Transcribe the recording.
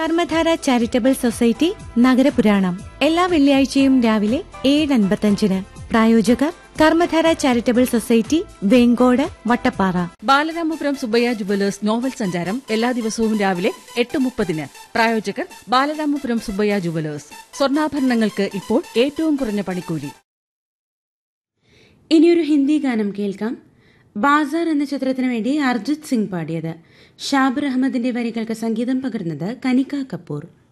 കർമ്മധാര charitable society നഗരപുരാണം എല്ലാ വെള്ളിയാഴ്ചയും രാവിലെ ഏഴ് അൻപത്തഞ്ചിന് പ്രായോജകർ Karmadhara charitable society Venkode Vattappara Balaramapuram Subbaiah jewellers novel സഞ്ചാരം എല്ലാ ദിവസവും രാവിലെ എട്ട് മുപ്പതിന് പ്രായോജകർ ബാലരാമപുരം സുബയ്യ ജുവലേഴ്സ് സ്വർണ്ണാഭരണങ്ങൾക്ക് ഇപ്പോൾ ഏറ്റവും കുറഞ്ഞ പണിക്കൂലി ഇനിയൊരു ഹിന്ദി ഗാനം കേൾക്കാം ബാസാർ എന്ന ചിത്രത്തിനു വേണ്ടി അർജിത് സിംഗ് പാടിയത് ഷാബർ അഹമ്മദിന്റെ വരികൾക്ക് സംഗീതം പകർന്നത് കനിക കപൂർ